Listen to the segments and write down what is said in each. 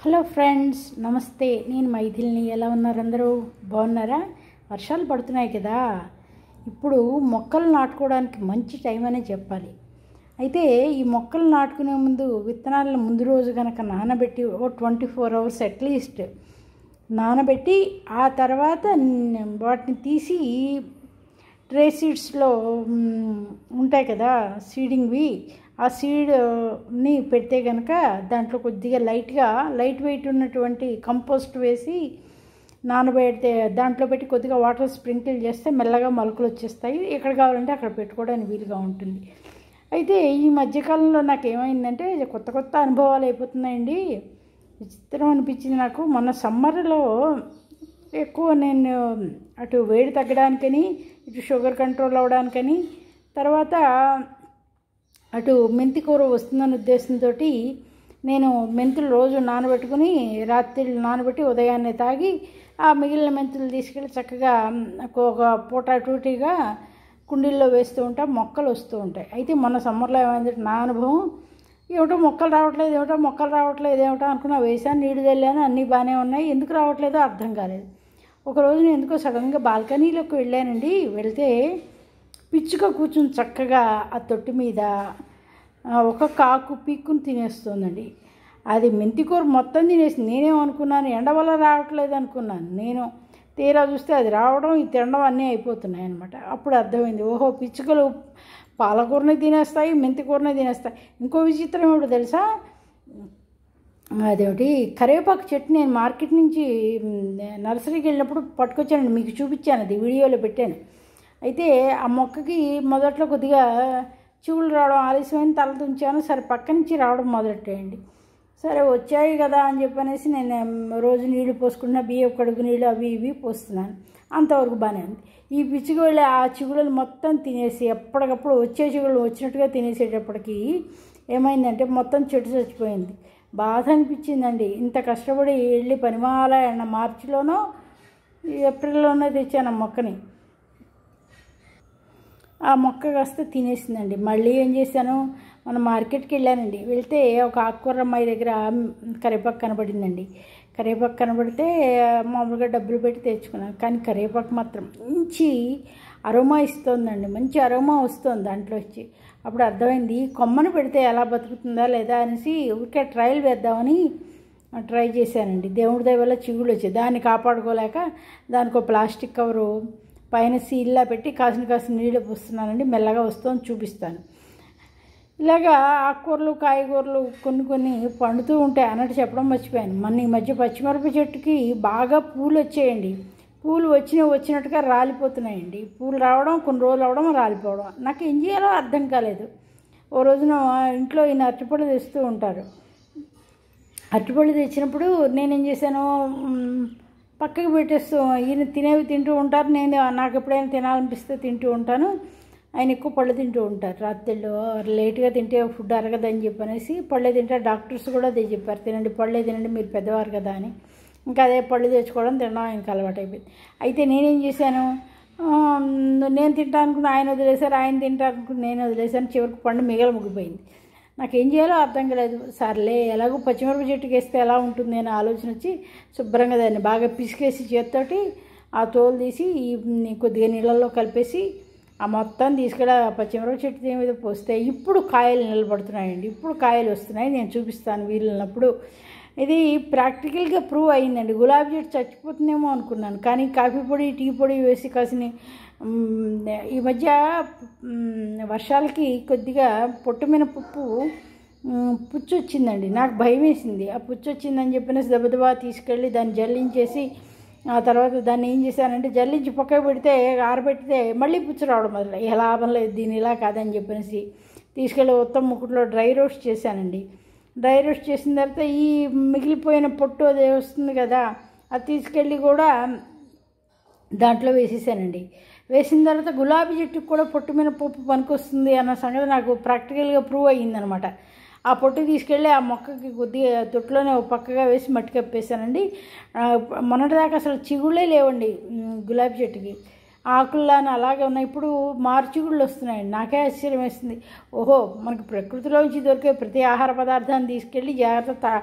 hello friends నమస్తే నేను మైథిల్ని ఎలా ఉన్నారు అందరూ బాగున్నారా వర్షాలు పడుతున్నాయి కదా ఇప్పుడు మొక్కలు నాటుకోవడానికి మంచి టైం అనే చెప్పాలి అయితే ఈ మొక్కలు నాటుకునే ముందు విత్తనాలను ముందు రోజు కనుక నానబెట్టి ఓ ట్వంటీ ఫోర్ అవర్స్ అట్లీస్ట్ నానబెట్టి ఆ తర్వాత న్- వాటిని తీసి ట్రే సీడ్స్లో మ్, ఉంటాయి కదా సీడింగ్వి ఆ సీడ్ని పెడితే కనుక దాంట్లో కొద్దిగా లైట్గా లైట్ వెయిట్ ఉన్నటువంటి కంపోస్ట్ వేసి నానబెడితే దాంట్లో పెట్టి కొద్దిగా వాటర్ స్ప్రింకిల్ చేస్తే మెల్లగా మొలకలు వచ్చేస్తాయి ఎక్కడ కావాలంటే అక్కడ పెట్టుకోవడానికి వీలుగా ఉంటుంది అయితే ఈ మధ్యకాలంలో నాకు ఏమైందంటే కొత్త కొత్త అనుభవాలు అయిపోతున్నాయండి విచిత్రం అనిపించింది నాకు మొన్న సమ్మర్లో ఎక్కువ నేను అటు వేడి తగ్గడానికని ఇటు షుగర్ కంట్రోల్ అవ్వడానికని తర్వాత అటు మెంతి కూర వస్తుందన్న ఉద్దేశంతో నేను మెంతులు రోజు నానబెట్టుకుని రాత్రి నానబెట్టి ఉదయాన్నే తాగి ఆ మిగిలిన మెంతులు తీసుకెళ్ళి చక్కగా ఒక పూట టూటీగా కుండీల్లో వేస్తూ ఉంటా మొక్కలు వస్తూ ఉంటాయి అయితే మొన్న సమ్మర్లో ఏమైందంటే నా అనుభవం ఏమిటో మొక్కలు రావట్లేదు ఏమిటో మొక్కలు రావట్లేదు ఏమిటో అనుకున్నా వేసాను నీళ్ళు చల్లాను అన్నీ బాగానే ఉన్నాయి ఎందుకు రావట్లేదో అర్థం కాలేదు ఒకరోజు నేను ఎందుకో సడన్గా బాల్కనీలోకి వెళ్ళానండి వెళ్తే పిచ్చుక కూర్చుని చక్కగా ఆ తొట్టి మీద ఆ, ఒక కాకు పీక్కుని తినేస్తుందండి అది మెంతికూర మొత్తం తినేసింది నేనేమనుకున్నాను ఎండ వల్ల రావట్లేదు అనుకున్నాను నేను తీరా చూస్తే అది రావడం ఈ తినడం అన్నీ అయిపోతున్నాయి అనమాట అప్పుడు అర్థమైంది ఓహో పిచ్చుకలు పాలకూరని తినేస్తాయి మెంతికూరని తినేస్తాయి ఇంకో విచిత్రం ఏమిటో తెలుసా అదేమిటి కరివేపాకు చెట్టు నేను మార్కెట్ నుంచి మ్, నర్సరీకి వెళ్ళినప్పుడు పట్టుకొచ్చానండి మీకు చూపించాను అది వీడియోలో పెట్టాను అయితే ఆ మొక్కకి మొదట్లో కొద్దిగా చివులు రావడం ఆలస్యమైన తల తుంచాను సరే పక్క నుంచి రావడం మొదలెట్టేయండి సరే వచ్చాయి కదా అని చెప్పనేసి నేను మ్, రోజు నీళ్లు పోసుకుంటున్నా బియ్యం కడుగు నీళ్ళు అవి ఇవి పోస్తున్నాను అంతవరకు బాగానే ఉంది ఈ పిచ్చికి వెళ్ళి ఆ చిగుళ్ళు మొత్తం తినేసి ఎప్పటికప్పుడు వచ్చే చిగుళ్ళు వచ్చినట్టుగా తినేసేటప్పటికి ఏమైందంటే మొత్తం చెట్టు చచ్చిపోయింది బాధ అనిపించిందండి ఇంత కష్టపడి వెళ్ళి పనిమాల ఎండ మార్చిలోనో ఏప్రిల్లోనో తెచ్చాను ఆ మొక్కని ఆ మొక్క కాస్త తినేసిందండి మళ్ళీ ఏం చేశాను మన మార్కెట్కి వెళ్ళానండి వెళ్తే ఒక ఆకుకూర అమ్మాయి దగ్గర కరివేపాకు కనబడిందండి కరివేపాకు కనబడితే మామూలుగా డబ్బులు పెట్టి తెచ్చుకున్నాను కానీ కరివేపాకు మాత్రం మంచి అరోమా ఇస్తోందండి మంచి అరోమా వస్తుంది దాంట్లో వచ్చి అప్పుడు అర్థమైంది కొమ్మను పెడితే ఎలా బతుకుతుందా లేదా అనేసి ఊరికే ట్రయల్ వేద్దామని ట్రై చేశానండి దేవుడి దయ వల్ల చిగుళ్ళు వచ్చాయి దాన్ని కాపాడుకోలేక దానికి ఒక ప్లాస్టిక్ కవరు పైన సీల్లా పెట్టి కాసిన కాసిన నీళ్ళు పోస్తున్నానండి మెల్లగా వస్తుంది చూపిస్తాను ఇలాగా ఆకుకూరలు కాయగూరలు కొన్ని కొన్ని పండుతూ ఉంటాయి అన్నట్టు చెప్పడం మర్చిపోయాను మన ఈ మధ్య పచ్చిమిరప చెట్టుకి బాగా పూలు వచ్చాయండి పూలు వచ్చిన వచ్చినట్టుగా రాలిపోతున్నాయండి పూలు రావడం కొన్ని రోజులు రావడం రాలిపోవడం నాకు ఏం చేయాలో అర్థం కాలేదు ఓ రోజున ఇంట్లో ఈయన అరటిపళ్ళు తెస్తూ ఉంటారు అరటిపళ్ళు తెచ్చినప్పుడు నేనేం చేశాను మ్, పక్కకి పెట్టేస్తూ ఈయన తినేవి తింటూ ఉంటారు నేను నాకు ఎప్పుడైనా తినాలనిపిస్తే తింటూ ఉంటాను ఆయన ఎక్కువ పళ్ళు తింటూ ఉంటారు రాత్రిళ్ళు లేట్గా తింటే ఫుడ్ అరగదని చెప్పనేసి పళ్ళే తింటారు డాక్టర్స్ కూడా అదే చెప్పారు తినండి పళ్ళే తినండి మీరు పెద్దవారు కదా అని ఇంకా అదే పళ్ళు తెచ్చుకోవడం తినడం ఆయనకు అలవాటు అయిపోయింది అయితే నేనేం చేశాను ఆ, నేను తింటా అనుకున్న ఆయన వదిలేశారు ఆయన తింటా అనుకుని నేను వదిలేశాను చివరికి పండు మిగల ముగిపోయింది నాకేం చేయాలో అర్థం కాలేదు సర్లే ఎలాగో పచ్చిమిరప చెట్టుకి వేస్తే ఎలా ఉంటుంది అని ఆలోచన వచ్చి శుభ్రంగా దాన్ని బాగా పిసికేసి చేత్తోటి ఆ తోలు తీసి ఈ కొద్దిగా నీళ్ళల్లో కలిపేసి ఆ మొత్తం తీసుకెళ్ళి ఆ పచ్చిమిరప చెట్టు మీద పోస్తే ఇప్పుడు కాయలు నిలబడుతున్నాయండి ఇప్పుడు కాయలు వస్తున్నాయి నేను చూపిస్తాను వీలున్నప్పుడు ఇది ప్రాక్టికల్గా ప్రూవ్ అయిందండి గులాబీ చెట్టు చచ్చిపోతుందేమో అనుకున్నాను కానీ కాఫీ పొడి టీ పొడి వేసి కాసిన మ్, ఈ మధ్య మ్, వర్షాలకి కొద్దిగా పొట్టు మినపప్పు మ్, పుచ్చు వచ్చిందండి నాకు భయం వేసింది ఆ పుచ్చు వచ్చిందని చెప్పిన దెబ్బదెబ్బ తీసుకెళ్ళి దాన్ని జల్లించేసి ఆ తర్వాత దాన్ని ఏం చేశానంటే జల్లించి పక్కకు పెడితే ఆరబెడితే మళ్ళీ పుచ్చు రావడం మొదలు ఏ లాభం లేదు దీని ఇలా కాదని చెప్పేసి తీసుకెళ్ళి మొత్తం ముక్కుట్లో డ్రై రోస్ట్ చేశానండి డ్రై రోస్ట్ చేసిన తర్వాత ఈ మిగిలిపోయిన పొట్టు అది వస్తుంది కదా అది తీసుకెళ్ళి కూడా దాంట్లో వేసేసానండి వేసిన తర్వాత గులాబీ చెట్టుకు కూడా పొట్టు మీద పప్పు పనికొస్తుంది అన్న సంగతి నాకు ప్రాక్టికల్గా ప్రూవ్ అయ్యిందనమాట ఆ పొట్టు తీసుకెళ్ళి ఆ మొక్కకి కొద్దిగా తొట్టులోనే ఒక పక్కగా వేసి మట్టి కప్పేసానండి ఆ, మొన్నటిదాకా అసలు చిగుళ్ళే లేవండి ఉమ్, గులాబీ చెట్టుకి ఆకుల్లాని అలాగే ఉన్నాయి ఇప్పుడు మార్చిగుళ్ళు వస్తున్నాయండి నాకే ఆశ్చర్యం వేస్తుంది ఓహో మనకి ప్రకృతిలోంచి దొరికే ప్రతి ఆహార పదార్థాన్ని తీసుకెళ్ళి జాగ్రత్త తా-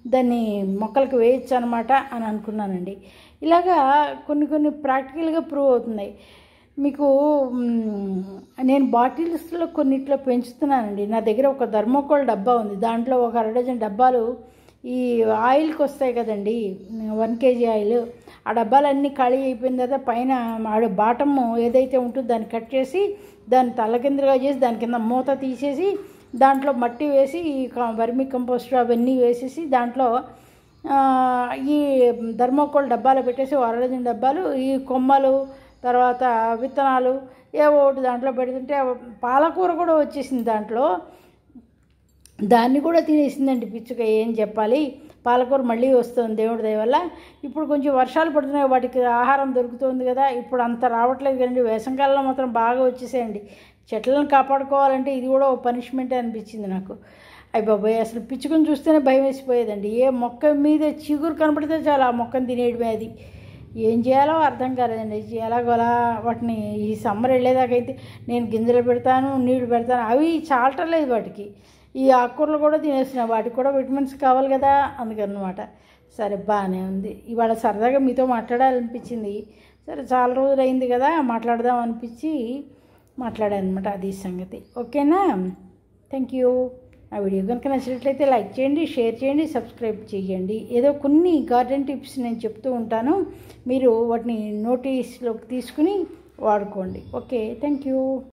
దాన్ని మొక్కలకు వేయచ్చు అనమాట అని అనుకున్నానండి ఇలాగా కొన్ని కొన్ని ప్రాక్టికల్గా ప్రూవ్ అవుతున్నాయి మీకు మ్, నేను బాటిల్స్లో కొన్నిట్లో పెంచుతున్నానండి నా దగ్గర ఒక థర్మోకోల్ డబ్బా ఉంది దాంట్లో ఒక అర డజన్ డబ్బాలు ఈ ఆయిల్కి వస్తాయి కదండి వన్ కేజీ ఆయిల్ ఆ డబ్బాలన్నీ ఖాళీ అయిపోయిన తర్వాత పైన ఆడ బాటమ్ ఏదైతే ఉంటుందో దాన్ని కట్ చేసి దాన్ని తలకిందులుగా చేసి దాని కింద మూత తీసేసి దాంట్లో మట్టి వేసి ఈ క- వర్మి కంపోస్ట్ అవన్నీ వేసేసి దాంట్లో ఆ, ఈ ధర్మోకోల్ డబ్బాలు పెట్టేసి ఓ అర డజన్ డబ్బాలు ఈ కొమ్మలు తర్వాత విత్తనాలు ఏవో ఒకటి దాంట్లో పెడుతుంటే పాలకూర కూడా వచ్చేసింది దాంట్లో దాన్ని కూడా తినేసిందండి పిచ్చుక ఏం చెప్పాలి పాలకూర మళ్ళీ వస్తుంది దేవుడి దయ వల్ల ఇప్పుడు కొంచెం వర్షాలు పడుతున్నాయి వాటికి ఆహారం దొరుకుతుంది కదా ఇప్పుడు అంత రావట్లేదు కదండి వేసంకాలంలో మాత్రం బాగా వచ్చేసాయండి చెట్లను కాపాడుకోవాలంటే ఇది కూడా ఓ పనిష్మెంట్ అనిపించింది నాకు అయ్యి బాబాయ్ అసలు పిచ్చుకని చూస్తేనే భయం వేసిపోయేదండి ఏ మొక్క మీద చిగురు కనపడితే చాలు ఆ మొక్కను తినేయడమే అది ఏం చేయాలో అర్థం కాలేదండి ఎలాగోలా వాటిని ఈ సమ్మర్ వెళ్ళేదాకైతే నేను గింజలు పెడతాను నీళ్లు పెడతాను అవి చాలటలేదు వాటికి ఈ ఆకుకూరలు కూడా తినేస్తున్నాయి వాటికి కూడా విటమిన్స్ కావాలి కదా అందుకనమాట సరే బాగానే ఉంది ఇవాళ సరదాగా మీతో మాట్లాడాలనిపించింది సరే చాలా రోజులు అయింది కదా మాట్లాడదాం అనిపించి మాట్లాడాను అనమాట అది సంగతి ఓకేనా థ్యాంక్ యూ ఆ వీడియో కనుక నచ్చినట్లయితే లైక్ చేయండి షేర్ చేయండి సబ్స్క్రైబ్ చేయండి ఏదో కొన్ని గార్డెన్ టిప్స్ నేను చెప్తూ ఉంటాను మీరు వాటిని నోటీస్లోకి తీసుకుని వాడుకోండి ఓకే థ్యాంక్ యూ